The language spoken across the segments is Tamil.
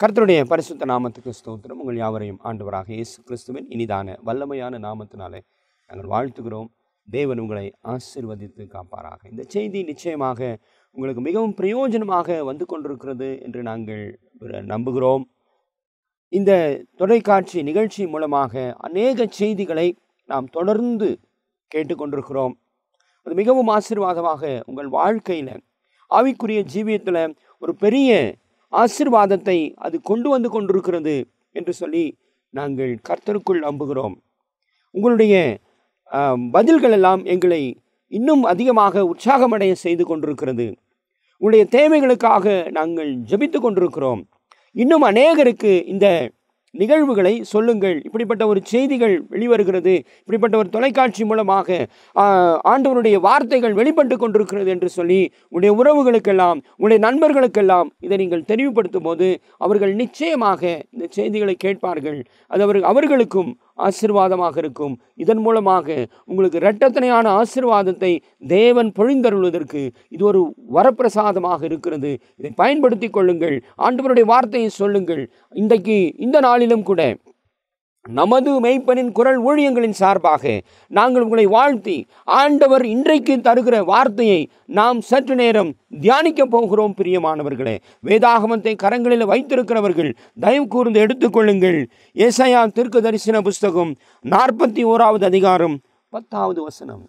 கர்த்தருடைய பரிசுத்த நாமத்துக்கு ஸ்தோத்திரம் உங்கள் யாவரையும் ஆண்டவராக இயேசு கிறிஸ்துவின் இனிதான வல்லமையான நாமத்தினாலே நாங்கள் வாழ்த்துகிறோம் தேவன் உங்களை ஆசீர்வதித்து காப்பாராக இந்த செய்தி நிச்சயமாக உங்களுக்கு மிகவும் பிரயோஜனமாக வந்து கொண்டிருக்கிறது என்று நாங்கள் நம்புகிறோம் இந்த தொலைக்காட்சி நிகழ்ச்சி மூலமாக அநேக செய்திகளை நாம் தொடர்ந்து கேட்டுக்கொண்டிருக்கிறோம் அது மிகவும் ஆசீர்வாதமாக உங்கள் வாழ்க்கையில் ஆவிக்குரிய ஜீவியத்தில் ஒரு பெரிய ஆசிர்வாதத்தை அது கொண்டு வந்து கொண்டிருக்கிறது என்று சொல்லி நாங்கள் கர்த்தருக்குள் நம்புகிறோம் உங்களுடைய ஆம், பதில்கள் எல்லாம் எங்களை இன்னும் அதிகமாக உற்சாகமடைய செய்து கொண்டிருக்கிறது உங்களுடைய தேவைகளுக்காக நாங்கள் ஜெபித்து கொண்டிருக்கிறோம் இன்னும் அநேகருக்கு இந்த நிகழ்வுகளை சொல்லுங்கள் இப்படிப்பட்ட ஒரு செய்திகள் வெளிவருகிறது இப்படிப்பட்ட ஒரு தொலைக்காட்சி மூலமாக ஆ, ஆண்டவருடைய வார்த்தைகள் வெளிப்பட்டு கொண்டிருக்கிறது என்று சொல்லி உங்களுடைய உறவுகளுக்கெல்லாம் உங்களுடைய நண்பர்களுக்கெல்லாம் இதை நீங்கள் தெரிவுபடுத்தும் போது அவர்கள் நிச்சயமாக இந்த செய்திகளை கேட்பார்கள் அது அவர் அவர்களுக்கும் ஆசீர்வாதமாக இருக்கும் இதன் மூலமாக உங்களுக்கு இரட்டத்தனையான ஆசீர்வாதத்தை தேவன் பொழிந்தருள்வதற்கு இது ஒரு வரப்பிரசாதமாக இருக்கிறது இதை பயன்படுத்தி கொள்ளுங்கள் ஆண்டவருடைய வார்த்தையை சொல்லுங்கள் இன்றைக்கு இந்த நாளிலும் கூட நமது மெய்ப்பனின் குரல் ஊழியங்களின் சார்பாக நாங்கள் உங்களை வாழ்த்தி ஆண்டவர் இன்றைக்கு தருகிற வார்த்தையை நாம் சற்று நேரம் தியானிக்க போகிறோம் பிரியமானவர்களே வேதாகமத்தை கரங்களில் வைத்திருக்கிறவர்கள் தயவு கூர்ந்து எடுத்துக்கொள்ளுங்கள் ஏசாயா தீர்க்க தரிசன புஸ்தகம் நாற்பத்தி ஓராவது அதிகாரம் பத்தாவது வசனம்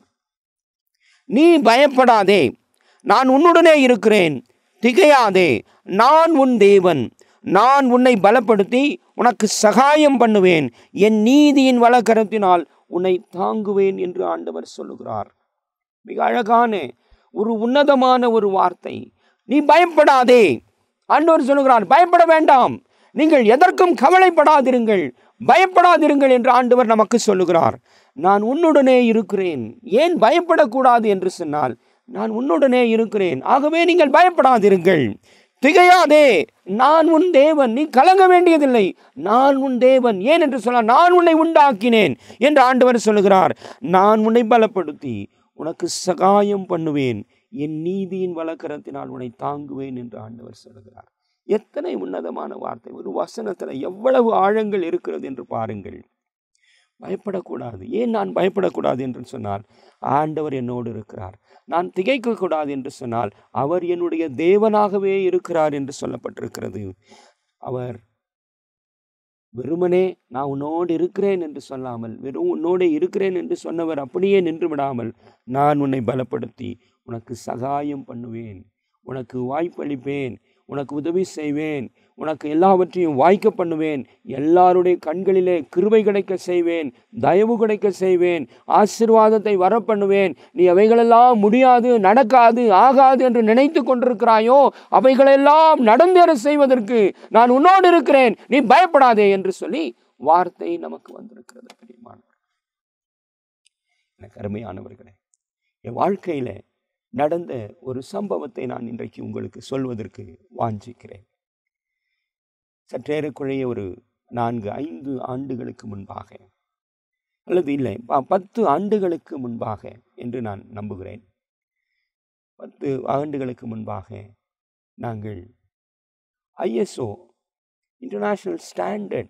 நீ பயப்படாதே நான் உன்னுடனே இருக்கிறேன் திகையாதே நான் உன் தேவன் நான் உன்னை பலப்படுத்தி உனக்கு சகாயம் பண்ணுவேன் என் நீதியின் வலக்கரத்தினால் உன்னை தாங்குவேன் என்று ஆண்டவர் சொல்லுகிறார் மிக அழகான ஒரு உன்னதமான ஒரு வார்த்தை நீ பயப்படாதே ஆண்டவர் சொல்லுகிறார் பயப்பட வேண்டாம் நீங்கள் எதற்கும் கவலைப்படாதிருங்கள் பயப்படாதிருங்கள் என்று ஆண்டவர் நமக்கு சொல்லுகிறார் நான் உன்னுடனே இருக்கிறேன் ஏன் பயப்படக்கூடாது என்று சொன்னால் நான் உன்னுடனே இருக்கிறேன் ஆகவே நீங்கள் பயப்படாதிருங்கள் திகையாதே நான் உன் தேவன் நீ கலங்க வேண்டியதில்லை நான் உன் தேவன் ஏன் என்று சொன்னால் நான் உன்னை உண்டாக்கினேன் என்று ஆண்டவர் சொல்லுகிறார் நான் உன்னை பலப்படுத்தி உனக்கு சகாயம் பண்ணுவேன் என் நீதியின் வழக்கரத்தினால் உன்னை தாங்குவேன் என்று ஆண்டவர் சொல்லுகிறார் எத்தனை உன்னதமான வார்த்தை ஒரு வசனத்தில் எவ்வளவு ஆழங்கள் இருக்கிறது என்று பாருங்கள் பயப்படக்கூடாது ஏன் நான் பயப்படக்கூடாது என்று சொன்னால் ஆண்டவர் என்னோடு இருக்கிறார் நான் திகைக்கக்கூடாது என்று சொன்னால் அவர் என்னுடைய தேவனாகவே இருக்கிறார் என்று சொல்லப்பட்டிருக்கிறது அவர் வெறுமனே நான் உன்னோடு இருக்கிறேன் என்று சொல்லாமல் வெறும் உன்னோடு இருக்கிறேன் என்று சொன்னவர் அப்படியே நின்று விடாமல் நான் உன்னை பலப்படுத்தி உனக்கு சகாயம் பண்ணுவேன் உனக்கு வாய்ப்பளிப்பேன் உனக்கு உதவி செய்வேன் உனக்கு எல்லாவற்றையும் வாய்க்க பண்ணுவேன் எல்லாருடைய கண்களிலே கிருபை கிடைக்க செய்வேன் தயவு கிடைக்க செய்வேன் ஆசீர்வாதத்தை வர பண்ணுவேன் நீ அவைகளெல்லாம் முடியாது நடக்காது ஆகாது என்று நினைத்து கொண்டிருக்கிறாயோ அவைகளெல்லாம் நடந்தேற செய்வதற்கு நான் உன்னோடு இருக்கிறேன் நீ பயப்படாதே என்று சொல்லி வார்த்தை நமக்கு வந்திருக்கிறது பிரியமானவர் எனக்கு அருமையானவர்களே என் வாழ்க்கையில நடந்த ஒரு சம்பவத்தை நான் இன்றைக்கு உங்களுக்கு சொல்வதற்கு வாஞ்சிக்கிறேன் சற்றேறக்குறைய ஒரு நான்கு ஐந்து ஆண்டுகளுக்கு முன்பாக அல்லது இல்லை ப- பத்து ஆண்டுகளுக்கு முன்பாக என்று நான் நம்புகிறேன் பத்து ஆண்டுகளுக்கு முன்பாக நாங்கள் ஐஎஸ்ஓ இன்டர்நேஷ்னல் ஸ்டாண்டர்ட்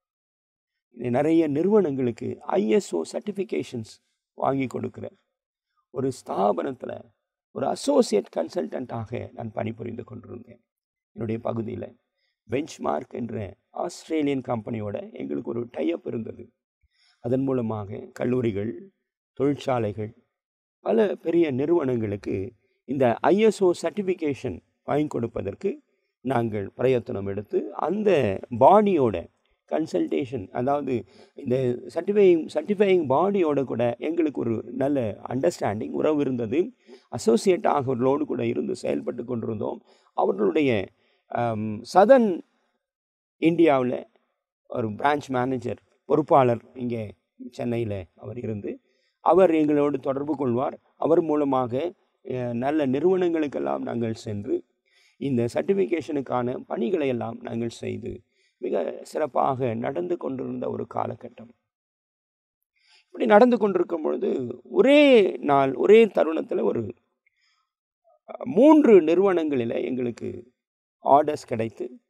நிறைய நிறுவனங்களுக்கு ஐஎஸ்ஓ சர்டிஃபிகேஷன்ஸ் வாங்கி கொடுக்குற ஒரு ஸ்தாபனத்தில் ஒரு அசோசியேட் கன்சல்டண்ட்டாக நான் பணிபுரிந்து கொண்டிருந்தேன் என்னுடைய பகுதியில் பெஞ்ச்மார்க் என்ற ஆஸ்திரேலியன் கம்பெனியோட எங்களுக்கு ஒரு டைப் இருந்தது அதன் மூலமாக கல்லூரிகள் தொழிற்சாலைகள் பல பெரிய நிறுவனங்களுக்கு இந்த ஐஎஸ்ஓ சர்டிஃபிகேஷன் வாங்கி கொடுப்பதற்கு நாங்கள் பிரயத்தனம் எடுத்து அந்த பாடியோட கன்சல்டேஷன் அதாவது இந்த சர்டிஃபையிங் சர்டிஃபையிங் பாடியோட கூட எங்களுக்கு ஒரு நல்ல அண்டர்ஸ்டாண்டிங் உறவு இருந்தது அசோசியேட் ஆகவர்களோடு கூட இருந்து செயல்பட்டு கொண்டிருந்தோம் அவர்களுடைய சதன் இந்தியாவில் ஒரு பிரான்ச் மேனேஜர் பொறுப்பாளர் இங்கே சென்னையில் அவர் இருந்து அவர் எங்களோடு தொடர்பு கொள்வார் அவர் மூலமாக அஹ், நல்ல நிறுவனங்களுக்கெல்லாம் நாங்கள் சென்று இந்த சர்டிஃபிகேஷனுக்கான பணிகளை எல்லாம் நாங்கள் செய்து மிக சிறப்பாக நடந்து கொண்டிருந்த ஒரு காலகட்டம் இப்படி நடந்து கொண்டிருக்கும் பொழுது ஒரே நாள் ஒரே தருணத்தில் ஒரு அஹ், மூன்று நிறுவனங்களில் எங்களுக்கு ஆர்டர்ஸ் கிடைத்து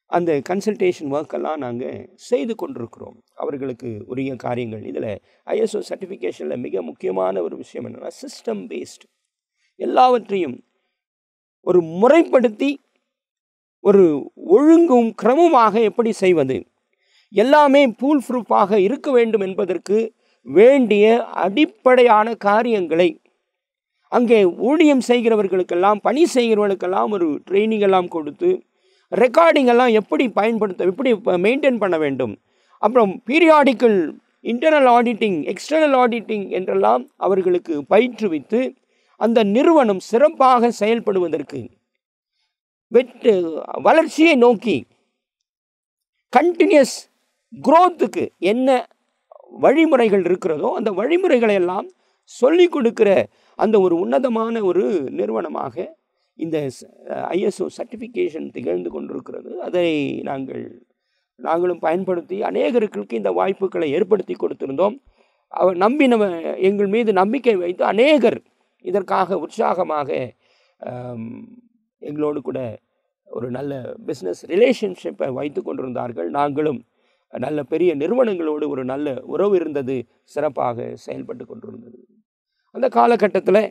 அந்த கன்சல்டேஷன் ஒர்க்கெல்லாம் நாங்கள் செய்து கொண்டிருக்கிறோம் அவர்களுக்கு உரிய காரியங்கள் இதில் ஐஎஸ்ஓ சர்டிஃபிகேஷனில் மிக முக்கியமான ஒரு விஷயம் என்னென்னா சிஸ்டம் பேஸ்டு எல்லாவற்றையும் ஒரு முறைப்படுத்தி ஒரு ஒழுங்கும் கிரமமாக எப்படி செய்வது எல்லாமே பூல் ப்ரூஃபாக இருக்க வேண்டும் என்பதற்கு வேண்டிய அடிப்படையான காரியங்களை அங்கே ஊழியம் செய்கிறவர்களுக்கெல்லாம் பணி செய்கிறவர்களுக்கெல்லாம் ஒரு ட்ரைனிங் எல்லாம் கொடுத்து ரெக்கார்டிங் எல்லாம் எப்படி பயன்படுத்த எப்படி மெயின்டைன் பண்ண வேண்டும் அப்புறம் periodical internal auditing external auditing என்றெல்லாம் அவர்களுக்கு பயிற்றுவித்து அந்த நிறுவனம் சிறப்பாக செயல்படுவதற்கு வெட்டு வளர்ச்சியை நோக்கி கண்டினியூஸ் குரோத்துக்கு என்ன வழிமுறைகள் இருக்கிறதோ அந்த வழிமுறைகளை எல்லாம் சொல்லிக் கொடுக்கிற அந்த ஒரு உன்னதமான ஒரு நிறுவனமாக இந்த ஐஎஸ்ஓ சர்டிஃபிகேஷன் திகழ்ந்து கொண்டிருக்கிறது அதை நாங்கள் நாங்களும் பயன்படுத்தி அநேகருக்கு இந்த வாய்ப்புகளை ஏற்படுத்தி கொடுத்திருந்தோம் அவர் நம்பினவ எங்கள் மீது நம்பிக்கை வைத்து அநேகர் இதற்காக உற்சாகமாக ஆம், எங்களோடு கூட ஒரு நல்ல பிஸ்னஸ் ரிலேஷன்ஷிப்பை வைத்து கொண்டிருந்தார்கள் நாங்களும் நல்ல பெரிய நிறுவனங்களோடு ஒரு நல்ல உறவு இருந்தது சிறப்பாக செயல்பட்டு கொண்டிருந்தது அந்த காலகட்டத்தில்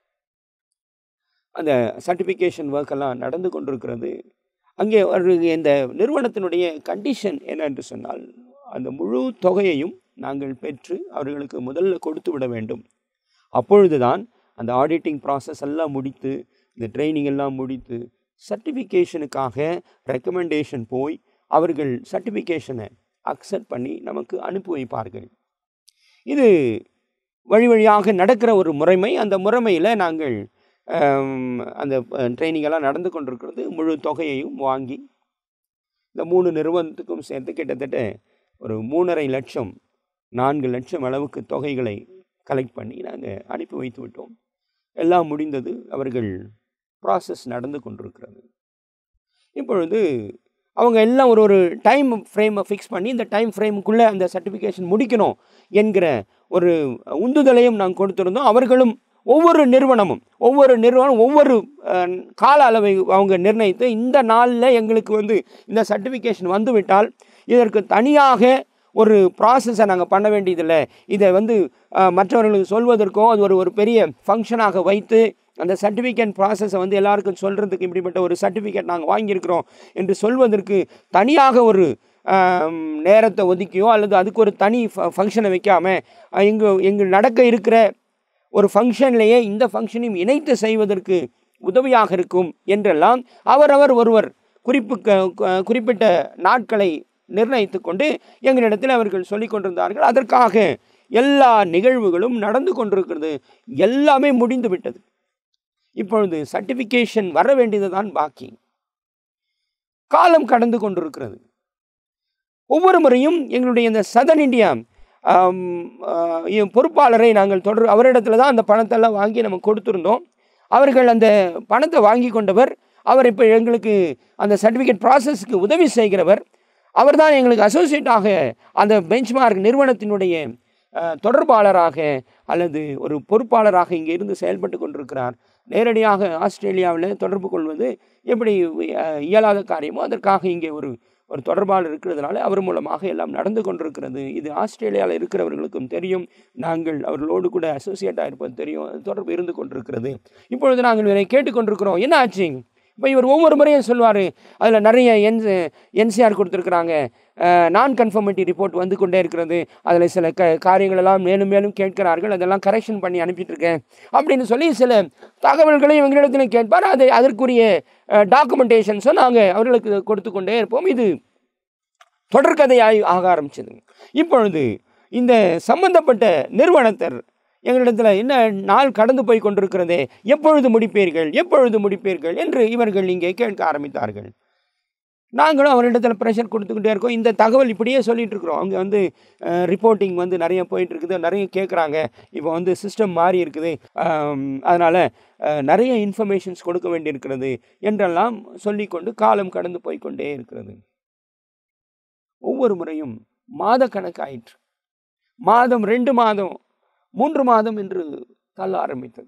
அந்த சர்டிஃபிகேஷன் ஒர்க்கெல்லாம் நடந்து கொண்டிருக்கிறது அங்கே ஒரு இந்த நிறுவனத்தினுடைய கண்டிஷன் என்ன என்று சொன்னால் அந்த முழு தொகையையும் நாங்கள் பெற்று அவர்களுக்கு முதல்ல கொடுத்து விட வேண்டும் அப்பொழுதுதான் அந்த ஆடிட்டிங் ப்ராசஸ் எல்லாம் முடித்து இந்த ட்ரைனிங் எல்லாம் முடித்து சர்டிஃபிகேஷனுக்காக ரெக்கமெண்டேஷன் போய் அவர்கள் சர்டிஃபிகேஷனை அக்செப்ட் பண்ணி நமக்கு அனுப்பி வைப்பார்கள் இது வழி வழியாக நடக்கிற ஒரு முறைமை அந்த முறைமையில் நாங்கள் ஆம், அந்த ட்ரைனிங் எல்லாம் நடந்து கொண்டிருக்கிறது முழு தொகையையும் வாங்கி இந்த மூணு நிறுவனத்துக்கும் சேர்த்து கிட்டத்தட்ட ஒரு மூணரை லட்சம் நான்கு லட்சம் அளவுக்கு தொகைகளை கலெக்ட் பண்ணி நாங்கள் அனுப்பி வைத்து விட்டோம் எல்லாம் முடிந்தது அவர்கள் ப்ராசஸ் நடந்து கொண்டிருக்கிறது இப்பொழுது அவங்க எல்லாம் ஒரு ஒரு டைம் ஃப்ரேமை ஃபிக்ஸ் பண்ணி இந்த டைம் ஃப்ரேமுக்குள்ளே அந்த சர்டிஃபிகேஷன் முடிக்கணும் என்கிற ஒரு உந்துதலையும் நாங்கள் கொடுத்துருந்தோம் அவர்களும் ஒவ்வொரு நிறுவனமும் ஒவ்வொரு நிறுவனம் ஒவ்வொரு அஹ், கால அளவை அவங்க நிர்ணயித்து இந்த நாளில் எங்களுக்கு வந்து இந்த சர்டிஃபிகேஷன் வந்துவிட்டால் இதற்கு தனியாக ஒரு ப்ராசஸை நாங்கள் பண்ண வேண்டியதில்லை இதை வந்து அஹ், மற்றவர்களுக்கு சொல்வதற்கோ அது ஒரு ஒரு பெரிய ஃபங்க்ஷனாக வைத்து அந்த சர்டிஃபிகேட் ப்ராசஸை வந்து எல்லாருக்கும் சொல்கிறதுக்கு இப்படிப்பட்ட ஒரு சர்டிஃபிகேட் நாங்கள் வாங்கியிருக்கிறோம் என்று சொல்வதற்கு தனியாக ஒரு ஆம், நேரத்தை ஒதுக்கியோ அல்லது அதுக்கு ஒரு தனி ஃபங்க்ஷனை வைக்காமல் எங்கள் எங்கள் நடக்க இருக்கிற ஒரு ஃபங்க்ஷன்லேயே இந்த ஃபங்க்ஷனையும் இணைத்து செய்வதற்கு உதவியாக இருக்கும் என்றெல்லாம் அவரவர் ஒருவர் குறிப்பு க- க- குறிப்பிட்ட நாட்களை நிர்ணயித்து கொண்டு எங்களிடத்தில் அவர்கள் சொல்லிக் கொண்டிருந்தார்கள் அதற்காக எல்லா நிகழ்வுகளும் நடந்து கொண்டிருக்கிறது எல்லாமே முடிந்து விட்டது இப்பொழுது சர்டிஃபிகேஷன் வர வேண்டியது தான் பாக்கி காலம் கடந்து கொண்டிருக்கிறது ஒவ்வொரு முறையும் எங்களுடைய இந்த சதன் இந்தியா ஆம், ஆ, என் பொறுப்பாளரை நாங்கள் தொடர் அவரிடத்துல தான் அந்த பணத்தெல்லாம் வாங்கி நம்ம கொடுத்துருந்தோம் அவர்கள் அந்த பணத்தை வாங்கி கொண்டவர் அவர் இப்போ எங்களுக்கு அந்த சர்டிஃபிகேட் ப்ராசஸ்க்கு உதவி செய்கிறவர் அவர் தான் எங்களுக்கு அசோசியேட்டாக அந்த பெஞ்ச்மார்க் நிறுவனத்தினுடைய ஆ, தொடர்பாளராக அல்லது ஒரு பொறுப்பாளராக இங்கே இருந்து செயல்பட்டு கொண்டிருக்கிறார் நேரடியாக ஆஸ்திரேலியாவில் தொடர்பு கொள்வது எப்படி ஆ, இயலாத காரியமோ அதற்காக இங்கே ஒரு ஒரு தொடர்பாளர் இருக்கிறதுனால அவர் மூலமாக எல்லாம் நடந்து கொண்டிருக்கிறது இது ஆஸ்திரேலியாவில் இருக்கிறவர்களுக்கும் தெரியும் நாங்கள் அவர்களோடு கூட அசோசியேட்டாக இருப்பது தெரியும் அது தொடர்பு இருந்து கொண்டிருக்கிறது இப்பொழுது நாங்கள் இவரை கேட்டுக்கொண்டிருக்கிறோம் என்ன ஆச்சு இப்போ இவர் ஒவ்வொரு முறையும் சொல்லுவார் அதில் நிறைய என் என்சிஆர் கொடுத்துருக்குறாங்க நான் கன்ஃபர்மிட்டி ரிப்போர்ட் வந்து கொண்டே இருக்கிறது அதில் சில க காரியங்கள் எல்லாம் மேலும் மேலும் கேட்கிறார்கள் அதெல்லாம் கரெக்ஷன் பண்ணி அனுப்பிட்டுருக்கேன் அப்படின்னு சொல்லி சில தகவல்களையும் எங்களிடத்தில் கேட்பார் அதை அதற்குரிய டாக்குமெண்டேஷன்ஸும் நாங்கள் அவர்களுக்கு கொடுத்து கொண்டே இருப்போம் இது தொடர்கதையாய் ஆக ஆரம்பிச்சது இப்பொழுது இந்த சம்பந்தப்பட்ட நிறுவனத்தர் எங்களிடத்தில் என்ன நாள் கடந்து போய் கொண்டிருக்கிறதே எப்பொழுது முடிப்பீர்கள் எப்பொழுது முடிப்பீர்கள் என்று இவர்கள் இங்கே கேட்க ஆரம்பித்தார்கள் நாங்களும் அவரிடத்தில் ப்ரெஷர் கொடுத்துக்கிட்டே இருக்கோம் இந்த தகவல் இப்படியே சொல்லிட்டு இருக்கிறோம் அவங்க வந்து ரிப்போர்ட்டிங் வந்து நிறைய போயிட்டு இருக்குது நிறைய கேட்குறாங்க இப்போ வந்து சிஸ்டம் மாறி இருக்குது அதனால் நிறைய இன்ஃபர்மேஷன்ஸ் கொடுக்க வேண்டியிருக்கிறது என்றெல்லாம் சொல்லிக்கொண்டு காலம் கடந்து போய் கொண்டே இருக்கிறது ஒவ்வொரு முறையும் மாத கணக்காயிற்று மாதம் ரெண்டு மாதம் மூன்று மாதம் என்று தள்ள ஆரம்பித்தது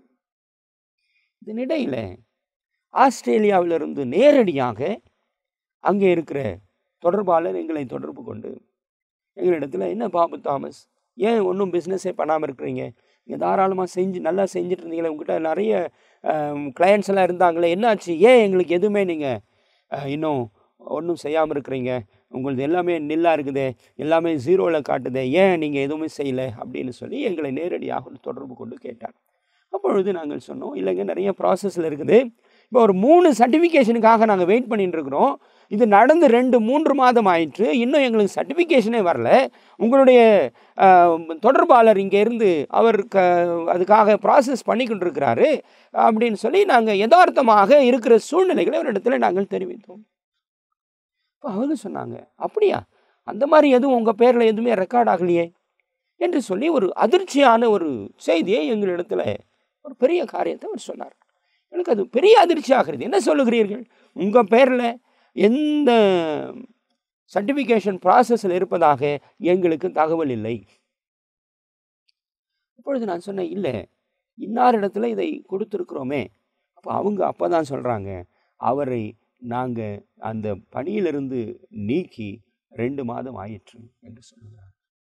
இதனிடையில் ஆஸ்திரேலியாவிலிருந்து நேரடியாக அங்கே இருக்கிற தொடர்பாளர் எங்களை தொடர்பு கொண்டு எங்களிடத்தில் என்ன பாபு தாமஸ் ஏன் ஒன்றும் பிஸ்னஸே பண்ணாமல் இருக்கிறீங்க நீங்கள் தாராளமாக செஞ்சு நல்லா செஞ்சுட்டு இருந்தீங்களே உங்ககிட்ட நிறைய கிளையண்ட்ஸ் எல்லாம் இருந்தாங்களே என்னாச்சு ஏன் எங்களுக்கு எதுவுமே நீங்கள் இன்னும் ஒன்றும் செய்யாமல் இருக்கிறீங்க உங்களது எல்லாமே நில்லாக இருக்குதே எல்லாமே ஜீரோவில் காட்டுதே ஏன் நீங்கள் எதுவுமே செய்யலை அப்படின்னு சொல்லி எங்களை நேரடியாக தொடர்பு கொண்டு கேட்டார் அப்பொழுது நாங்கள் சொன்னோம் இல்லைங்க நிறைய ப்ராசஸில் இருக்குது இப்போ ஒரு மூணு சர்டிஃபிகேஷனுக்காக நாங்கள் வெயிட் பண்ணிட்டு இருக்கிறோம் இது நடந்து ரெண்டு மூன்று மாதம் ஆயிற்று இன்னும் எங்களுக்கு சர்டிஃபிகேஷனே வரல உங்களுடைய ஆஹ், தொடர்பாளர் இங்கே இருந்து அவர் க அதுக்காக ப்ராசஸ் பண்ணிக்கிட்டு இருக்கிறாரு அப்படின்னு சொல்லி நாங்கள் யதார்த்தமாக இருக்கிற சூழ்நிலைகளை ஒரு இடத்துல நாங்கள் தெரிவித்தோம் இப்போ அவங்க சொன்னாங்க அப்படியா அந்த மாதிரி எதுவும் உங்கள் பேரில் எதுவுமே ரெக்கார்ட் ஆகலையே என்று சொல்லி ஒரு அதிர்ச்சியான ஒரு செய்தியை எங்களிடத்துல ஒரு பெரிய காரியத்தை அவர் சொன்னார் எனக்கு அது பெரிய அதிர்ச்சி ஆகிறது என்ன சொல்லுகிறீர்கள் உங்கள் பேரில் எந்த சர்டிஃபிகேஷன் ப்ராசஸில் இருப்பதாக எங்களுக்கு தகவல் இல்லை அப்பொழுது நான் சொன்னேன் இல்லை இன்னார் இடத்துல இதை கொடுத்துருக்குறோமே அப்போ அவங்க அப்போ தான் சொல்கிறாங்க அவரை நாங்கள் அந்த பணியிலிருந்து நீக்கி ரெண்டு மாதம் ஆயிற்று என்று சொல்லுகிறார்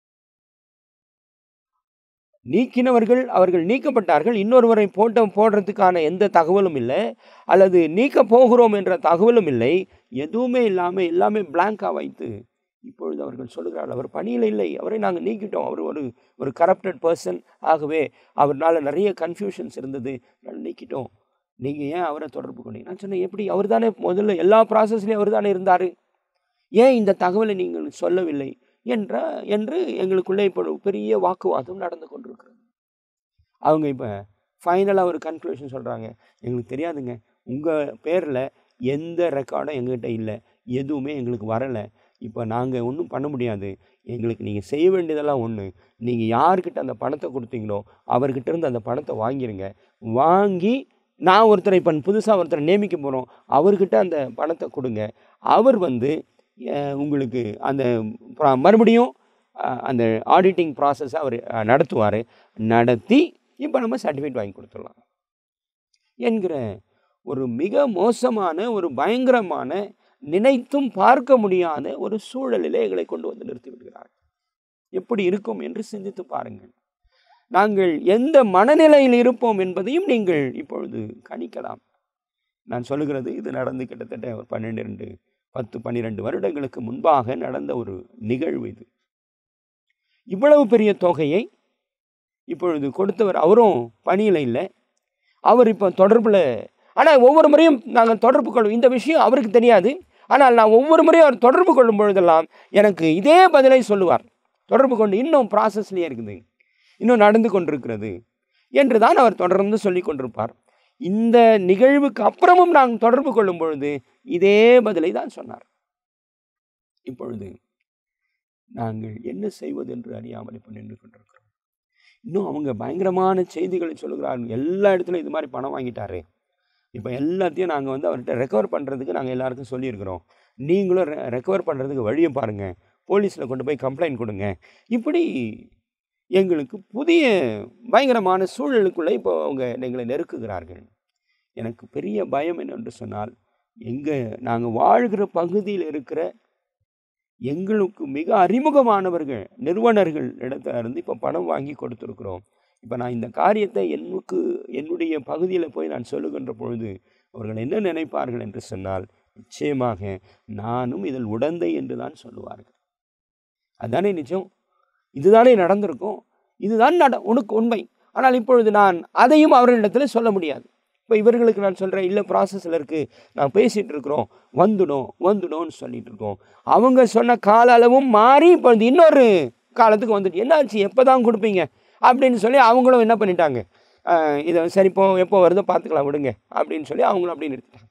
நீக்கினவர்கள் அவர்கள் நீக்கப்பட்டார்கள் இன்னொருவரை போட்ட போடுறதுக்கான எந்த தகவலும் இல்லை அல்லது நீக்க போகிறோம் என்ற தகவலும் இல்லை எதுவுமே இல்லாமல் எல்லாமே பிளாங்காக வைத்து இப்பொழுது அவர்கள் சொல்லுகிறார்கள் அவர் பணியில் இல்லை அவரை நாங்கள் நீக்கிட்டோம் அவர் ஒரு ஒரு கரப்டட் பர்சன் ஆகவே அவர்னால நிறைய கன்ஃபியூஷன்ஸ் இருந்தது நாங்கள் நீக்கிட்டோம் நீங்கள் ஏன் அவரை தொடர்பு கொண்டீங்க நான் சொன்னேன் எப்படி அவர் தானே முதல்ல எல்லா ப்ராசஸ்லையும் அவர் தானே இருந்தார் ஏன் இந்த தகவலை நீங்கள் சொல்லவில்லை என்ற என்று எங்களுக்குள்ளே இப்போ ஒரு பெரிய வாக்குவாதம் நடந்து கொண்டிருக்கிறது அவங்க இப்போ ஃபைனலாக ஒரு கன்க்ளூஷன் சொல்கிறாங்க எங்களுக்கு தெரியாதுங்க உங்கள் பேரில் எந்த ரெக்கார்டும் எங்ககிட்ட இல்லை எதுவுமே எங்களுக்கு வரலை இப்போ நாங்கள் ஒன்றும் பண்ண முடியாது எங்களுக்கு நீங்கள் செய்ய வேண்டியதெல்லாம் ஒன்று நீங்கள் யார்கிட்ட அந்த பணத்தை கொடுத்தீங்களோ அவர்கிட்ட இருந்து அந்த பணத்தை வாங்கிருங்க வாங்கி நான் ஒருத்தரை இப்போ புதுசாக ஒருத்தரை நியமிக்க போகிறோம் அவர்கிட்ட அந்த பணத்தை கொடுங்க அவர் வந்து அஹ், உங்களுக்கு அந்த ப்ரா- மறுபடியும் அஹ், அந்த ஆடிட்டிங் ப்ராசஸை அவர் நடத்துவார் நடத்தி இப்போ நம்ம சர்டிஃபிகேட் வாங்கி கொடுத்துடலாம் என்கிற ஒரு மிக மோசமான ஒரு பயங்கரமான நினைத்தும் பார்க்க முடியாத ஒரு சூழலிலே எங்களை கொண்டு வந்து நிறுத்தி விடுகிறார் எப்படி இருக்கும் என்று சிந்தித்து பாருங்கள் நாங்கள் எந்த மனநிலையில் இருப்போம் என்பதையும் நீங்கள் இப்பொழுது கணிக்கலாம் நான் சொல்லுகிறது இது நடந்து கிட்டத்தட்ட ஒரு பன்னிரெண்டு பத்து பன்னிரெண்டு வருடங்களுக்கு முன்பாக நடந்த ஒரு நிகழ்வு இது இவ்வளவு பெரிய தொகையை இப்பொழுது கொடுத்தவர் அவரும் பணியில் இல்லை அவர் இப்போ தொடர்பில் ஆனால் ஒவ்வொரு முறையும் நாங்கள் தொடர்பு கொள்வோம் இந்த விஷயம் அவருக்கு தெரியாது ஆனால் நான் ஒவ்வொரு முறையும் அவர் தொடர்பு கொள்ளும் பொழுதெல்லாம் எனக்கு இதே பதிலை சொல்லுவார் தொடர்பு கொண்டு இன்னும் ப்ராசஸ்லேயே இருக்குது இன்னும் நடந்து கொண்டிருக்கிறது என்று தான் அவர் தொடர்ந்து சொல்லி கொண்டிருப்பார் இந்த நிகழ்வுக்கு அப்புறமும் நாங்கள் தொடர்பு கொள்ளும் பொழுது இதே பதிலை தான் சொன்னார் இப்பொழுது நாங்கள் என்ன செய்வது என்று அறியாமல் இப்போ நின்று கொண்டிருக்கிறோம் இன்னும் அவங்க பயங்கரமான செய்திகளை சொல்லுகிறார்கள் எல்லா இடத்துலையும் இது மாதிரி பணம் வாங்கிட்டாரு இப்போ எல்லாத்தையும் நாங்கள் வந்து அவர்கிட்ட ரெக்கவர் பண்ணுறதுக்கு நாங்கள் எல்லாருக்கும் சொல்லியிருக்கிறோம் நீங்களும் ரெ ரெக்கவர் பண்ணுறதுக்கு வழியை பாருங்கள் போலீஸில் கொண்டு போய் கம்ப்ளைண்ட் கொடுங்க இப்படி எங்களுக்கு புதிய பயங்கரமான சூழலுக்குள்ளே இப்போ அவங்க எங்களை நெருக்குகிறார்கள் எனக்கு பெரிய பயம் என்னென்று சொன்னால் எங்கள் நாங்கள் வாழ்கிற பகுதியில் இருக்கிற எங்களுக்கு மிக அறிமுகமானவர்கள் நிறுவனர்கள் இடத்துல இருந்து இப்போ பணம் வாங்கி கொடுத்துருக்குறோம் இப்போ நான் இந்த காரியத்தை எனக்கு என்னுடைய பகுதியில் போய் நான் சொல்லுகின்ற பொழுது அவர்கள் என்ன நினைப்பார்கள் என்று சொன்னால் நிச்சயமாக நானும் இதில் உடந்தை என்று தான் சொல்லுவார்கள் அதுதானே நிஜம் இதுதானே நடந்திருக்கும் இதுதான் நட உனக்கு உண்மை ஆனால் இப்பொழுது நான் அதையும் அவர்களிடத்தில் சொல்ல முடியாது இப்போ இவர்களுக்கு நான் சொல்கிறேன் இல்லை ப்ராசஸில் இருக்குது நான் பேசிகிட்டு இருக்கிறோம் வந்துடும் வந்துடும்னு சொல்லிட்டு இருக்கோம் அவங்க சொன்ன கால அளவும் மாறி இப்பொழுது இன்னொரு காலத்துக்கு வந்துட்டு என்னாச்சு எப்போ தான் கொடுப்பீங்க அப்படின்னு சொல்லி அவங்களும் என்ன பண்ணிட்டாங்க ஆஹ் இதை சரி இப்போ எப்போ வருதோ பார்த்துக்கலாம் விடுங்க அப்படின்னு சொல்லி அவங்களும் அப்படி நிறுத்திட்டாங்க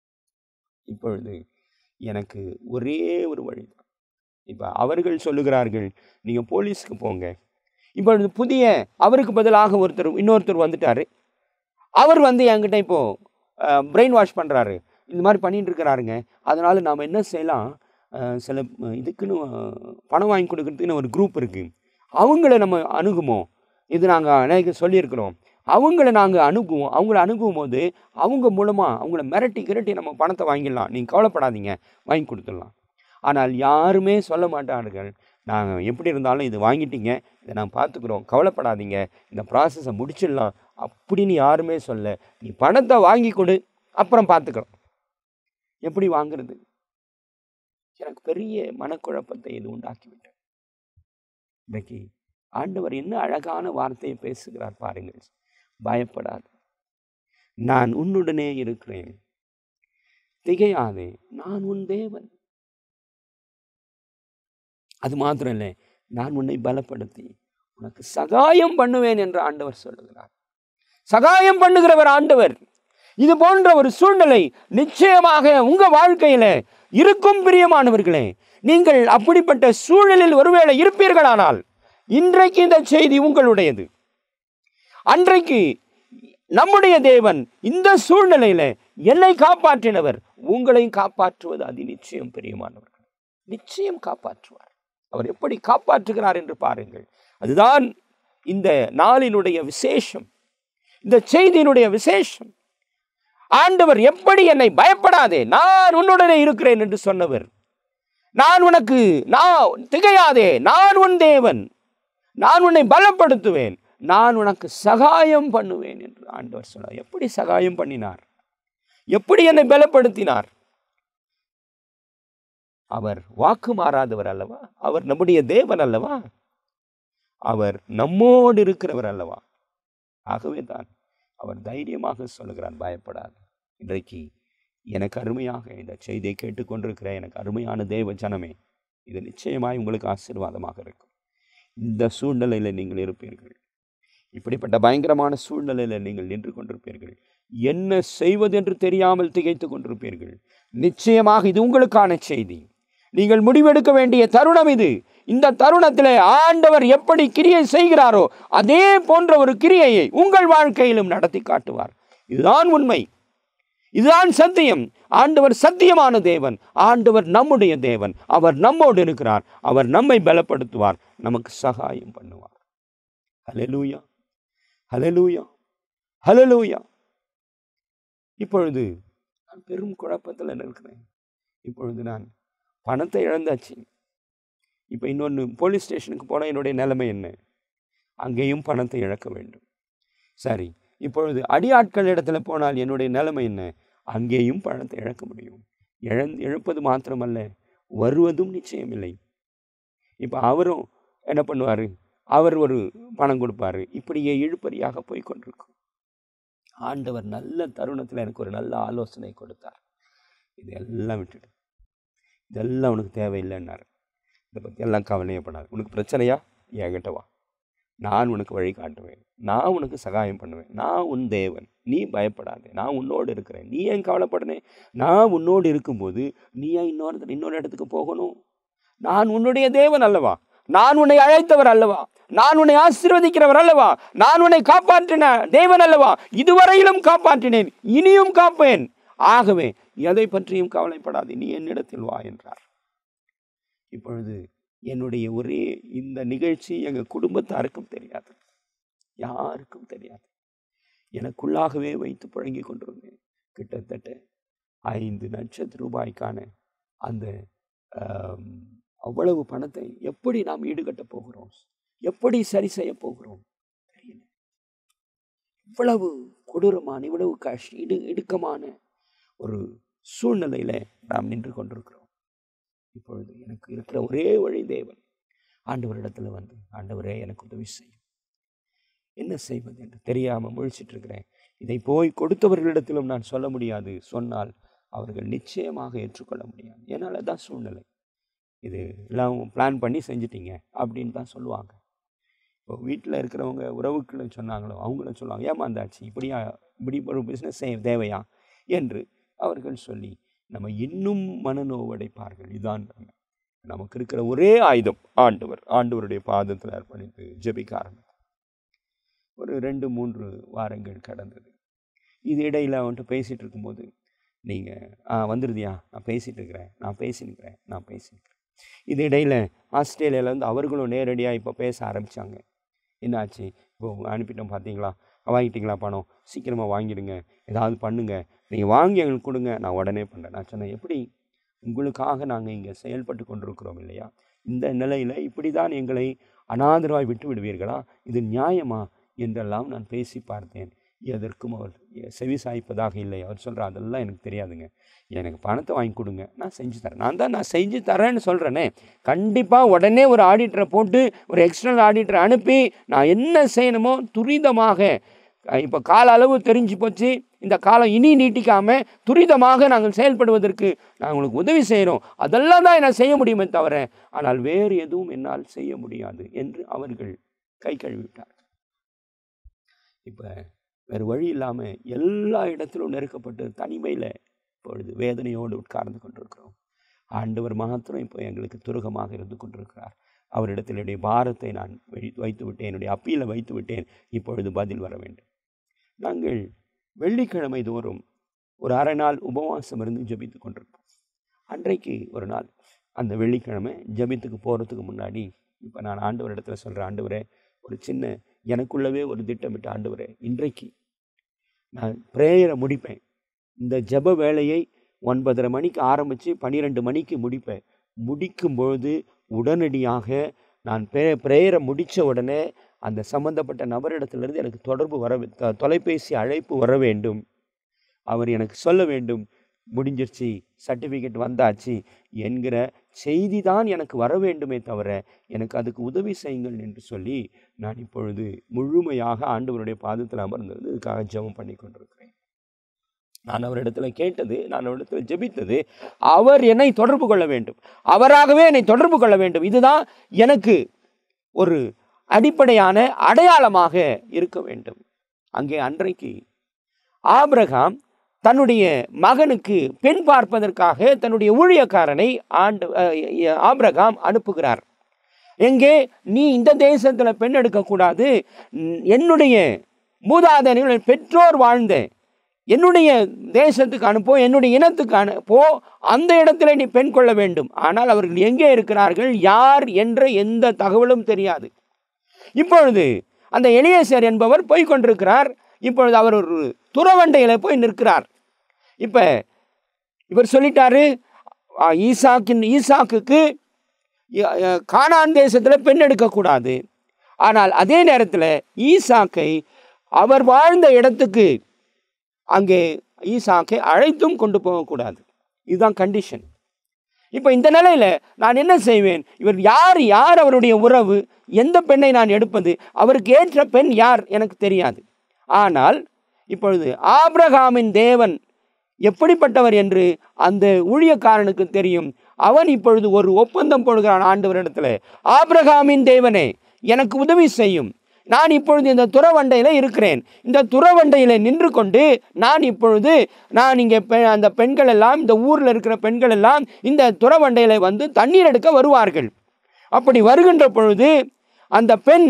இப்பொழுது எனக்கு ஒரே ஒரு வழி தான் இப்போ அவர்கள் சொல்லுகிறார்கள் நீங்கள் போலீஸ்க்கு போங்க இப்பொழுது புதிய அவருக்கு பதிலாக ஒருத்தர் இன்னொருத்தர் வந்துட்டார் அவர் வந்து என்கிட்ட இப்போது பிரெயின் வாஷ் பண்ணுறாரு இந்த மாதிரி பண்ணிட்டு இருக்கிறாருங்க அதனால் நாம் என்ன செய்யலாம் அஹ், சில அஹ், இதுக்குன்னு அஹ், பணம் வாங்கி கொடுக்கறதுக்குன்னு ஒரு குரூப் இருக்குது அவங்கள நம்ம அணுகுமோ இது நாங்கள் அநேக சொல்லியிருக்கிறோம் அவங்கள நாங்கள் அணுகுவோம் அவங்கள அணுகும் போது அவங்க மூலமாக அவங்கள மிரட்டி கிரட்டி நம்ம பணத்தை வாங்கிடலாம் நீங்கள் கவலைப்படாதீங்க வாங்கி கொடுத்துடலாம் ஆனால் யாருமே சொல்ல மாட்டார்கள் நாங்கள் எப்படி இருந்தாலும் இது வாங்கிட்டீங்க இதை நான் பார்த்துக்குறோம் கவலைப்படாதீங்க இந்த ப்ராசஸை முடிச்சிடலாம் அப்படின்னு யாருமே சொல்ல நீ பணத்தை வாங்கி கொடு அப்புறம் பார்த்துக்கலாம் எப்படி வாங்குறது எனக்கு பெரிய மனக்குழப்பத்தை இது உண்டாக்கிவிட்டது இன்றைக்கு ஆண்டவர் என்ன அழகான வார்த்தையை பேசுகிறார் பாருங்கள் பயப்படாது நான் உன்னுடனே இருக்கிறேன் திகையாதே நான் உன் தேவன் அது மாத்திரம் இல்லை நான் உன்னை பலப்படுத்தி உனக்கு சகாயம் பண்ணுவேன் என்று ஆண்டவர் சொல்லுகிறார் சகாயம் பண்ணுகிறவர் ஆண்டவர் இது போன்ற ஒரு சூழ்நிலை நிச்சயமாக உங்க வாழ்க்கையில இருக்கும் பிரியமானவர்களே நீங்கள் அப்படிப்பட்ட சூழலில் ஒருவேளை இருப்பீர்களானால் இன்றைக்கு இந்த செய்தி உங்களுடையது அன்றைக்கு நம்முடைய தேவன் இந்த சூழ்நிலையில என்னை காப்பாற்றினவர் உங்களையும் காப்பாற்றுவது அதி நிச்சயம் பிரியமானவர்கள் நிச்சயம் காப்பாற்றுவார் அவர் எப்படி காப்பாற்றுகிறார் என்று பாருங்கள் அதுதான் இந்த நாளினுடைய விசேஷம் இந்த செய்தியினுடைய விசேஷம் ஆண்டவர் எப்படி என்னை பயப்படாதே நான் உன்னுடனே இருக்கிறேன் என்று சொன்னவர் நான் உனக்கு நான் திகையாதே நான் உன் தேவன் நான் உன்னை பலப்படுத்துவேன் நான் உனக்கு சகாயம் பண்ணுவேன் என்று ஆண்டவர் சொன்னார் எப்படி சகாயம் பண்ணினார் எப்படி என்னை பலப்படுத்தினார் அவர் வாக்கு மாறாதவர் அல்லவா அவர் நம்முடைய தேவன் அல்லவா அவர் நம்மோடு இருக்கிறவர் அல்லவா ஆகவே தான் அவர் தைரியமாக சொல்லுகிறார் பயப்படாது இன்றைக்கு எனக்கு அருமையாக இந்த செய்தியை கேட்டுக்கொண்டிருக்கிற எனக்கு அருமையான தேவ ஜனமே இது நிச்சயமாய் உங்களுக்கு ஆசீர்வாதமாக இருக்கும் இந்த சூழ்நிலையில் நீங்கள் இருப்பீர்கள் இப்படிப்பட்ட பயங்கரமான சூழ்நிலையில் நீங்கள் நின்று கொண்டிருப்பீர்கள் என்ன செய்வது என்று தெரியாமல் திகைத்து கொண்டிருப்பீர்கள் நிச்சயமாக இது உங்களுக்கான செய்தி நீங்கள் முடிவெடுக்க வேண்டிய தருணம் இது இந்த தருணத்தில் ஆண்டவர் எப்படி கிரியை செய்கிறாரோ அதே போன்ற ஒரு கிரியையை உங்கள் வாழ்க்கையிலும் நடத்தி காட்டுவார் இதுதான் உண்மை இதுதான் சத்தியம் ஆண்டவர் சத்தியமான தேவன் ஆண்டவர் நம்முடைய தேவன் அவர் நம்மோடு இருக்கிறார் அவர் நம்மை பலப்படுத்துவார் நமக்கு சகாயம் பண்ணுவார் ஹலலூயா ஹலலூயா ஹலலூயா இப்பொழுது நான் பெரும் குழப்பத்தில் இருக்கிறேன் இப்பொழுது நான் பணத்தை இழந்தாச்சு இப்போ இன்னொன்று போலீஸ் ஸ்டேஷனுக்கு போனால் என்னுடைய நிலைமை என்ன அங்கேயும் பணத்தை இழக்க வேண்டும் சரி இப்பொழுது அடியாட்கள் இடத்துல போனால் என்னுடைய நிலைமை என்ன அங்கேயும் பணத்தை இழக்க முடியும் இழந் இழப்பது மாத்திரமல்ல வருவதும் நிச்சயமில்லை இப்போ அவரும் என்ன பண்ணுவார் அவர் ஒரு பணம் கொடுப்பாரு இப்படியே இழுப்பறியாக போய் கொண்டிருக்கும் ஆண்டவர் நல்ல தருணத்தில் எனக்கு ஒரு நல்ல ஆலோசனை கொடுத்தார் இதெல்லாம் விட்டுடு இதெல்லாம் உனக்கு தேவையில்லைன்னாரு இதை பற்றி எல்லாம் கவலையப்படாது உனக்கு பிரச்சனையா என்கிட்ட வா நான் உனக்கு வழி காட்டுவேன் நான் உனக்கு சகாயம் பண்ணுவேன் நான் உன் தேவன் நீ பயப்படாதே நான் உன்னோடு இருக்கிறேன் நீ ஏன் கவலைப்படனே நான் உன்னோடு இருக்கும்போது நீ ஏன் இன்னொரு இன்னொரு இடத்துக்கு போகணும் நான் உன்னுடைய தேவன் அல்லவா நான் உன்னை அழைத்தவர் அல்லவா நான் உன்னை ஆசீர்வதிக்கிறவர் அல்லவா நான் உன்னை காப்பாற்றின தேவன் அல்லவா இதுவரையிலும் காப்பாற்றினேன் இனியும் காப்பேன் ஆகவே எதை பற்றியும் கவலைப்படாதே நீ என்னிடத்தில் வா என்றார் இப்பொழுது என்னுடைய ஒரே இந்த நிகழ்ச்சி எங்கள் குடும்பத்தாருக்கும் தெரியாது யாருக்கும் தெரியாது எனக்குள்ளாகவே வைத்து புழங்கி கொண்டிருந்தேன் கிட்டத்தட்ட ஐந்து லட்சத்து ரூபாய்க்கான அந்த ஆம், அவ்வளவு பணத்தை எப்படி நாம் ஈடுகட்ட போகிறோம் எப்படி சரி செய்ய போகிறோம் தெரியல இவ்வளவு கொடூரமான இவ்வளவு கஷ் இடு இடுக்கமான ஒரு சூழ்நிலையில நாம் நின்று கொண்டிருக்கிறோம் இப்பொழுது எனக்கு இருக்கிற ஒரே வழி தேவன் ஆண்டவரிடத்துல வந்து ஆண்டவரே எனக்கு உதவி செய்யும் என்ன செய்வது என்று தெரியாமல் முழிச்சிட்டு இருக்கிறேன் இதை போய் கொடுத்தவர்களிடத்திலும் நான் சொல்ல முடியாது சொன்னால் அவர்கள் நிச்சயமாக ஏற்றுக்கொள்ள முடியாது ஏன்னால் அதான் சூழ்நிலை இது எல்லாம் பிளான் பண்ணி செஞ்சிட்டீங்க அப்படின்னு தான் சொல்லுவாங்க இப்போ வீட்டில் இருக்கிறவங்க உறவுக்குள்ள சொன்னாங்களோ அவங்களும் சொல்லுவாங்க ஏமாந்தாச்சு இப்படியா இப்படி ஒரு பிஸ்னஸ் தேவையா என்று அவர்கள் சொல்லி நம்ம இன்னும் மனநோவடைப்பார்கள் இதுதான் நம்ம. நமக்கு இருக்கிற ஒரே ஆயுதம் ஆண்டவர் ஆண்டவருடைய பாதத்தில் அர்ப்பணித்து ஜெபிக்க ஆரம்பித்தார் ஒரு ரெண்டு மூன்று வாரங்கள் கடந்தது இது இடையில் அவன்கிட்ட பேசிகிட்டு இருக்கும்போது நீங்கள் ஆ வந்துருதியா நான் பேசிகிட்டு இருக்கிறேன் நான் பேசினுக்கிறேன் நான் பேசினுக்கிறேன் இது இடையில் ஆஸ்திரேலியாவிலேருந்து அவர்களும் நேரடியாக இப்போ பேச ஆரம்பித்தாங்க என்னாச்சு இப்போ அனுப்பிட்டோம் பார்த்தீங்களா வாங்கிட்டீங்களா பணம் சீக்கிரமாக வாங்கிடுங்க ஏதாவது பண்ணுங்க நீங்கள் வாங்கி எங்களுக்கு கொடுங்க நான் உடனே பண்ணுறேன் நான் சொன்னேன் எப்படி உங்களுக்காக நாங்கள் இங்கே செயல்பட்டு கொண்டிருக்கிறோம் இல்லையா இந்த நிலையில் இப்படி தான் எங்களை அனாதரவாய் விட்டு விடுவீர்களா இது நியாயமா என்றெல்லாம் நான் பேசி பார்த்தேன் எதற்கும் அவர் செவி சாய்ப்பதாக இல்லை அவர் சொல்கிறார் அதெல்லாம் எனக்கு தெரியாதுங்க எனக்கு பணத்தை வாங்கி கொடுங்க நான் செஞ்சு தரேன் நான் தான் நான் செஞ்சு தரேன்னு சொல்கிறேனே கண்டிப்பாக உடனே ஒரு ஆடிட்டரை போட்டு ஒரு எக்ஸ்டர்னல் ஆடிட்டரை அனுப்பி நான் என்ன செய்யணுமோ துரிதமாக இப்போ கால அளவு தெரிஞ்சு போச்சு இந்த காலம் இனி நீட்டிக்காம துரிதமாக நாங்கள் செயல்படுவதற்கு நாங்கள் உங்களுக்கு உதவி செய்கிறோம் அதெல்லாம் தான் என்னால் செய்ய முடியுமே தவிர ஆனால் வேறு எதுவும் என்னால் செய்ய முடியாது என்று அவர்கள் கை கழுவிவிட்டார் இப்போ வேறு வழி இல்லாமல் எல்லா இடத்திலும் நெருக்கப்பட்டு தனிமையில் இப்பொழுது வேதனையோடு உட்கார்ந்து கொண்டிருக்கிறோம் ஆண்டவர் மாத்திரம் இப்போ எங்களுக்கு துருகமாக இருந்து கொண்டிருக்கிறார் அவரிடத்தில் என்னுடைய பாரத்தை நான் வெளி- வைத்து விட்டேன் என்னுடைய அப்பீலை வைத்து விட்டேன் இப்பொழுது பதில் வர வேண்டும் நாங்கள் வெள்ளிக்கிழமை தோறும் ஒரு அரை நாள் உபவாசம் இருந்து ஜெபித்து கொண்டிருப்போம் அன்றைக்கு ஒரு நாள் அந்த வெள்ளிக்கிழமை ஜெபித்துக்கு போகிறதுக்கு முன்னாடி இப்போ நான் ஆண்டவரிடத்துல சொல்கிறேன் ஆண்டவரே ஒரு சின்ன எனக்குள்ளவே ஒரு திட்டமிட்ட ஆண்டவரே இன்றைக்கு நான் ப்ரேயரை முடிப்பேன் இந்த ஜெப வேலையை ஒன்பதரை மணிக்கு ஆரம்பித்து பன்னிரெண்டு மணிக்கு முடிப்பேன் முடிக்கும்பொழுது உடனடியாக நான் ப்ரே ப்ரேயரை முடித்த உடனே அந்த சம்பந்தப்பட்ட நபரிடத்திலிருந்து எனக்கு தொடர்பு வர வே- த- தொலைபேசி அழைப்பு வர வேண்டும் அவர் எனக்கு சொல்ல வேண்டும் முடிஞ்சிருச்சு சர்டிஃபிகேட் வந்தாச்சு என்கிற செய்தி தான் எனக்கு வர வேண்டுமே தவிர எனக்கு அதுக்கு உதவி செய்யுங்கள் என்று சொல்லி நான் இப்பொழுது முழுமையாக ஆண்டவருடைய பாதத்தில் அமர்ந்திருந்து இதுக்காக ஜெபம் பண்ணி கொண்டிருக்கிறேன் நான் அவரிடத்துல கேட்டது நான் அவரிடத்தில் ஜெபித்தது அவர் என்னை தொடர்பு கொள்ள வேண்டும் அவராகவே என்னை தொடர்பு கொள்ள வேண்டும் இதுதான் எனக்கு ஒரு அடிப்படையான அடையாளமாக இருக்க வேண்டும் அங்கே அன்றைக்கு ஆபிரகாம் தன்னுடைய மகனுக்கு பெண் பார்ப்பதற்காக தன்னுடைய ஊழியக்காரனை ஆண்டு அஹ், ஆபிரகாம் அனுப்புகிறார் எங்கே நீ இந்த தேசத்தில் பெண் எடுக்கக்கூடாது ம், என்னுடைய மூதாதையர்கள் பெற்றோர் வாழ்ந்த என்னுடைய தேசத்துக்கு அனுப்போ என்னுடைய இனத்துக்கு அனுப்போ அந்த இடத்துல நீ பெண் கொள்ள வேண்டும் ஆனால் அவர்கள் எங்கே இருக்கிறார்கள் யார் என்ற எந்த தகவலும் தெரியாது இப்பொழுது அந்த எலியேசர் என்பவர் போய் கொண்டிருக்கிறார் இப்பொழுது அவர் ஒரு துறவண்டையில் போய் நிற்கிறார் இப்போ இவர் சொல்லிட்டாரு ஆ, ஈசாக்கின் ஈசாக்குக்கு ய- ய- கானான் தேசத்தில் பெண் எடுக்கக்கூடாது ஆனால் அதே நேரத்தில் ஈசாக்கை அவர் வாழ்ந்த இடத்துக்கு அங்கே ஈசாக்கை அழைத்தும் கொண்டு போகக்கூடாது இதுதான் கண்டிஷன் இப்போ இந்த நிலையில் நான் என்ன செய்வேன் இவர் யார் யார் அவருடைய உறவு எந்த பெண்ணை நான் எடுப்பது அவருக்கு ஏற்ற பெண் யார் எனக்கு தெரியாது ஆனால் இப்பொழுது ஆபிரகாமின் தேவன் எப்படிப்பட்டவர் என்று அந்த ஊழியக்காரனுக்கு தெரியும் அவன் இப்பொழுது ஒரு ஒப்பந்தம் போடுகிறான் ஆண்டவரிடத்தில் ஆபிரகாமின் தேவனே எனக்கு உதவி செய்யும் நான் இப்பொழுது இந்த துறவண்டையில் இருக்கிறேன் இந்த துறவண்டையில் நின்று கொண்டு நான் இப்பொழுது நான் இங்கே பெ அந்த பெண்கள் எல்லாம் இந்த ஊரில் இருக்கிற பெண்கள் எல்லாம் இந்த துறவண்டையில் வந்து தண்ணீர் எடுக்க வருவார்கள் அப்படி வருகின்ற பொழுது அந்த பெண்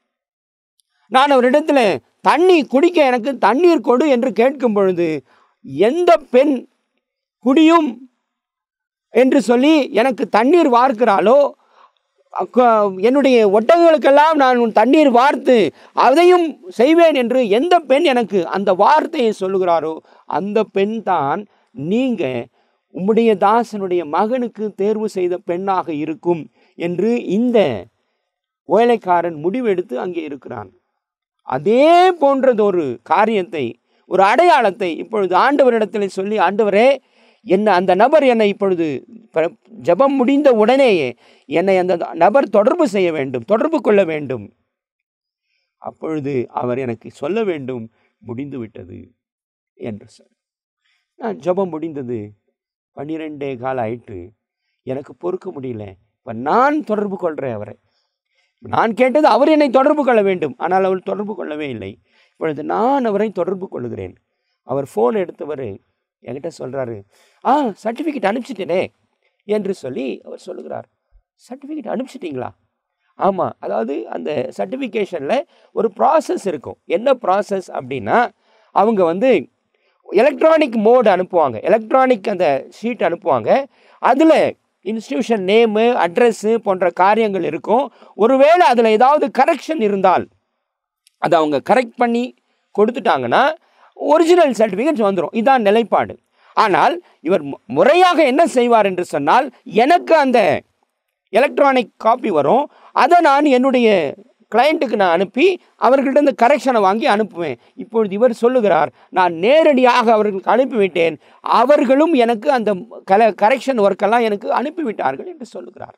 நான் அவரிடத்தில் தண்ணி குடிக்க எனக்கு தண்ணீர் கொடு என்று கேட்கும் பொழுது எந்த பெண் குடியும் என்று சொல்லி எனக்கு தண்ணீர் வார்க்கிறாளோ அக்க- என்னுடைய ஒட்டகங்களுக்கெல்லாம் நான் உன் தண்ணீர் வார்த்து அதையும் செய்வேன் என்று எந்த பெண் எனக்கு அந்த வார்த்தையை சொல்லுகிறாரோ அந்த பெண் தான் நீங்கள் உம்முடைய தாசனுடைய மகனுக்கு தேர்வு செய்த பெண்ணாக இருக்கும் என்று இந்த வேலைக்காரன் முடிவெடுத்து அங்கே இருக்கிறான் அதே போன்றதொரு காரியத்தை ஒரு அடையாளத்தை இப்பொழுது ஆண்டவரிடத்தில் சொல்லி ஆண்டவரே என்ன அந்த நபர் என்னை இப்பொழுது ப- ஜெபம் முடிந்த உடனேயே என்னை அந்த நபர் தொடர்பு செய்ய வேண்டும் தொடர்பு கொள்ள வேண்டும் அப்பொழுது அவர் எனக்கு சொல்ல வேண்டும் முடிந்து விட்டது என்று சொல் நான் ஜெபம் முடிந்தது பன்னிரெண்டே கால் ஆயிற்று எனக்கு பொறுக்க முடியல இப்போ நான் தொடர்பு கொள்கிறேன் அவரை நான் கேட்டது அவர் என்னை தொடர்பு கொள்ள வேண்டும் ஆனால் அவர் தொடர்பு கொள்ளவே இல்லை இப்பொழுது நான் அவரை தொடர்பு கொள்கிறேன் அவர் ஃபோன் எடுத்தவர் என்கிட்ட சொல்கிறாரு ஆ சர்டிஃபிகேட் அனுப்பிச்சிட்டேனே என்று சொல்லி அவர் சொல்லுகிறார் சர்டிஃபிகேட் அனுப்பிச்சிட்டிங்களா ஆமாம் அதாவது அந்த சர்டிஃபிகேஷனில் ஒரு ப்ராசஸ் இருக்கும் என்ன ப்ராசஸ் அப்படின்னா அவங்க வந்து எலக்ட்ரானிக் மோடு அனுப்புவாங்க எலக்ட்ரானிக் அந்த ஷீட் அனுப்புவாங்க அதில் இன்ஸ்டியூஷன் நேமு அட்ரஸ்ஸு போன்ற காரியங்கள் இருக்கும் ஒருவேளை அதில் ஏதாவது கரெக்ஷன் இருந்தால் அதை அவங்க கரெக்ட் பண்ணி கொடுத்துட்டாங்கன்னா ஒரிஜினல் சர்டிஃபிகேட்ஸ் வந்துடும் இதான் நிலைப்பாடு ஆனால் இவர் மு- முறையாக என்ன செய்வார் என்று சொன்னால் எனக்கு அந்த எலக்ட்ரானிக் காப்பி வரும் அதை நான் என்னுடைய கிளையண்ட்டுக்கு நான் அனுப்பி அவர்கள்ட்ட இந்த கரெக்ஷனை வாங்கி அனுப்புவேன் இப்பொழுது இவர் சொல்லுகிறார் நான் நேரடியாக அவர்களுக்கு அனுப்பிவிட்டேன் அவர்களும் எனக்கு அந்த கல கரெக்ஷன் ஒர்க்கெல்லாம் எனக்கு அனுப்பிவிட்டார்கள் என்று சொல்லுகிறார்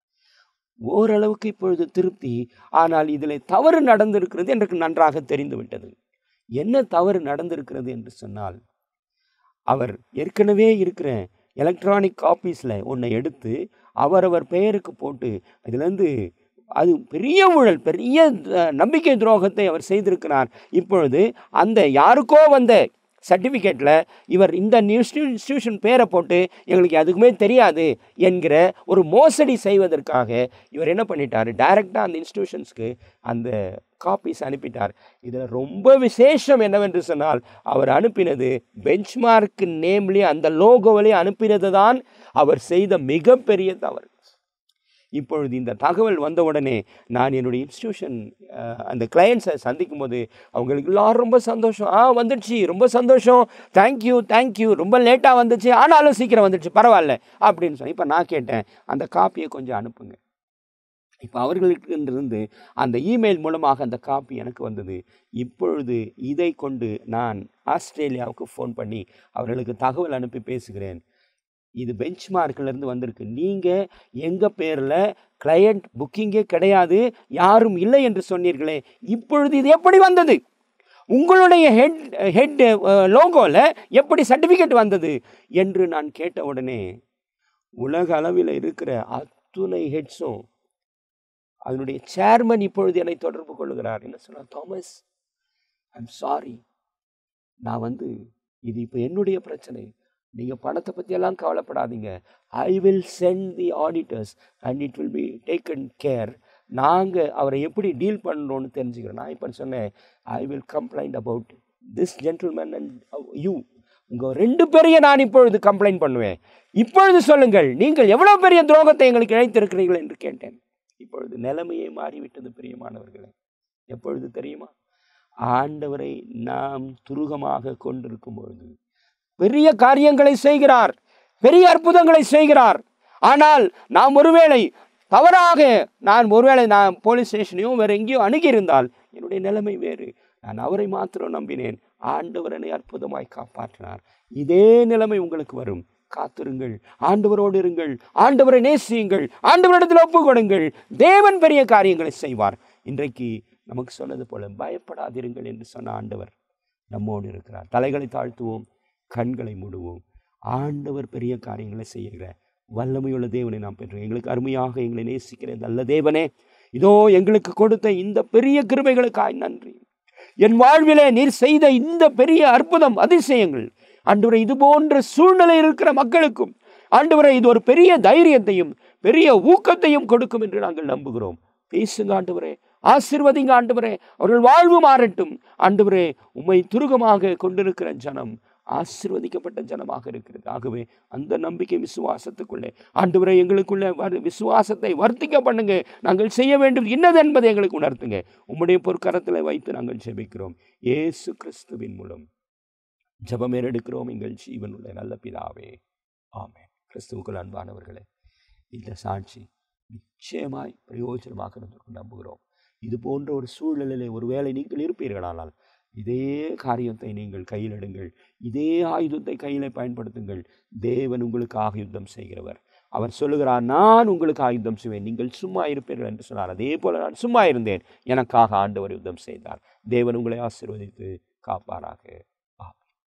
ஓரளவுக்கு இப்பொழுது திருப்தி ஆனால் இதில் தவறு நடந்திருக்கிறது எனக்கு நன்றாக தெரிந்துவிட்டது என்ன தவறு நடந்திருக்கிறது என்று சொன்னால் அவர் ஏற்கனவே இருக்கிற எலக்ட்ரானிக் காப்பீஸில் ஒன்றை எடுத்து அவரவர் பெயருக்கு போட்டு அதுலேருந்து அது பெரிய ஊழல் பெரிய அஹ், நம்பிக்கை துரோகத்தை அவர் செய்திருக்கிறார் இப்பொழுது அந்த யாருக்கோ வந்த சர்டிஃபிகேட்டில் இவர் இந்த இன்ஸ்டியூஷன் பேரை போட்டு எங்களுக்கு எதுக்குமே தெரியாது என்கிற ஒரு மோசடி செய்வதற்காக இவர் என்ன பண்ணிட்டார் டைரெக்டாக அந்த இன்ஸ்டியூஷன்ஸ்க்கு அந்த காப்பீஸ் அனுப்பிட்டார் இதில் ரொம்ப விசேஷம் என்னவென்று சொன்னால் அவர் அனுப்பினது பெஞ்ச்மார்க் நேம்லி அந்த லோகோவிலே அனுப்பினது தான் அவர் செய்த மிகப்பெரிய தவறு இப்பொழுது இந்த தகவல் வந்தவுடனே நான் என்னுடைய இன்ஸ்டியூஷன் அந்த கிளையண்ட்ஸை சந்திக்கும் போது அவங்களுக்கு எல்லாரும் ரொம்ப சந்தோஷம் ஆ வந்துடுச்சு ரொம்ப சந்தோஷம் தேங்க்யூ தேங்க்யூ ரொம்ப லேட்டாக வந்துச்சு ஆனாலும் சீக்கிரம் வந்துடுச்சு பரவாயில்ல அப்படின்னு சொல்லி இப்போ நான் கேட்டேன் அந்த காப்பியை கொஞ்சம் அனுப்புங்க இப்போ அவர்களுக்கிருந்து அந்த இமெயில் மூலமாக அந்த காப்பி எனக்கு வந்தது இப்பொழுது இதை கொண்டு நான் ஆஸ்திரேலியாவுக்கு ஃபோன் பண்ணி அவர்களுக்கு தகவல் அனுப்பி பேசுகிறேன் இது பெஞ்ச்மார்க்கிலேருந்து வந்திருக்கு நீங்கள் எங்கள் பேரில் கிளையண்ட் புக்கிங்கே கிடையாது யாரும் இல்லை என்று சொன்னீர்களே இப்பொழுது இது எப்படி வந்தது உங்களுடைய ஹெட் ஹெட் லோகோவில் எப்படி சர்டிஃபிகேட் வந்தது என்று நான் கேட்ட உடனே உலக அளவில் இருக்கிற அத்துணை ஹெட்ஸும் அதனுடைய சேர்மன் இப்பொழுது என்னை தொடர்பு கொள்ளுகிறார் என்ன சொன்னார் தாமஸ் ஐம் சாரி நான் வந்து இது இப்போ என்னுடைய பிரச்சனை நீங்கள் பணத்தை பற்றியெல்லாம் கவலைப்படாதீங்க I will send the auditors and it will be taken care நாங்கள் அவரை எப்படி டீல் பண்ணுறோன்னு தெரிஞ்சுக்கிறோம் நான் இப்போ சொன்னேன் I will complaint about this gentleman and you உங்கள் ரெண்டு பேரையும் நான் இப்பொழுது கம்ப்ளைண்ட் பண்ணுவேன் இப்பொழுது சொல்லுங்கள் நீங்கள் எவ்வளோ பெரிய துரோகத்தை எங்களுக்கு இழைத்திருக்கிறீர்கள் என்று கேட்டேன் இப்பொழுது நிலைமையே மாறிவிட்டது பிரியமானவர்களே எப்பொழுது தெரியுமா ஆண்டவரை நாம் துருகமாக கொண்டிருக்கும் பொழுது பெரிய காரியங்களை செய்கிறார் பெரிய அற்புதங்களை செய்கிறார் ஆனால் நாம் ஒருவேளை தவறாக நான் ஒருவேளை நான் போலீஸ் ஸ்டேஷனையோ வேறு எங்கேயோ அணுகியிருந்தால் என்னுடைய நிலைமை வேறு நான் அவரை மாத்திரம் நம்பினேன் ஆண்டவர் என்னை அற்புதமாய் காப்பாற்றினார் இதே நிலைமை உங்களுக்கு வரும் காத்திருங்கள் ஆண்டவரோடு இருங்கள் ஆண்டவரை நேசியுங்கள் ஆண்டவரிடத்தில் ஒப்பு கொடுங்கள் தேவன் பெரிய காரியங்களை செய்வார் இன்றைக்கு நமக்கு சொன்னது போல பயப்படாதிருங்கள் என்று சொன்ன ஆண்டவர் நம்மோடு இருக்கிறார் தலைகளை தாழ்த்துவோம் கண்களை மூடுவோம் ஆண்டவர் பெரிய காரியங்களை செய்கிற வல்லமையுள்ள தேவனை நாம் பெற்றோம் எங்களுக்கு அருமையாக எங்களை நேசிக்கிற நல்ல தேவனே இதோ எங்களுக்கு கொடுத்த இந்த பெரிய கிருபைகளுக்காய் நன்றி என் வாழ்விலே நீர் செய்த இந்த பெரிய அற்புதம் அதிசயங்கள் ஆண்டவரை இது போன்ற சூழ்நிலை இருக்கிற மக்களுக்கும் ஆண்டவரை இது ஒரு பெரிய தைரியத்தையும் பெரிய ஊக்கத்தையும் கொடுக்கும் என்று நாங்கள் நம்புகிறோம் பேசுங்க ஆண்டவரே ஆசிர்வதிங்க ஆண்டவரே அவர்கள் வாழ்வு மாறட்டும் ஆண்டவரே உம்மை துருகமாக கொண்டிருக்கிற ஜனம் ஆசிர்வதிக்கப்பட்ட ஜனமாக இருக்கிறது ஆகவே அந்த நம்பிக்கை விசுவாசத்துக்குள்ளே ஆண்டவரை எங்களுக்குள்ள வரு விசுவாசத்தை வர்த்திக்க பண்ணுங்க நாங்கள் செய்ய வேண்டும் என்னது என்பதை எங்களுக்கு உணர்த்துங்க உம்முடைய பொற்கரத்தில் வைத்து நாங்கள் ஜெபிக்கிறோம் இயேசு கிறிஸ்துவின் மூலம் ஜெபம் எடுக்கிறோம் எங்கள் ஜீவனுள்ள நல்ல பிதாவே ஆமென் கிறிஸ்துவுக்குள் அன்பானவர்களே இந்த சாட்சி நிச்சயமாய் பிரயோஜனமாக இருந்திருக்கும் நம்புகிறோம் இது போன்ற ஒரு சூழ்நிலையிலே ஒருவேளை நீங்கள் இருப்பீர்களானால் இதே காரியத்தை நீங்கள் கையில் எடுங்கள் இதே ஆயுதத்தை கையில் பயன்படுத்துங்கள் தேவன் உங்களுக்காக யுத்தம் செய்கிறவர் அவர் சொல்லுகிறார் நான் உங்களுக்கு ஆயுதம் செய்வேன் நீங்கள் சும்மா இருப்பீர்கள் என்று சொன்னார் அதே போல நான் சும்மா இருந்தேன் எனக்காக ஆண்டவர் யுத்தம் செய்தார் தேவன் உங்களை ஆசீர்வதித்து காப்பாராக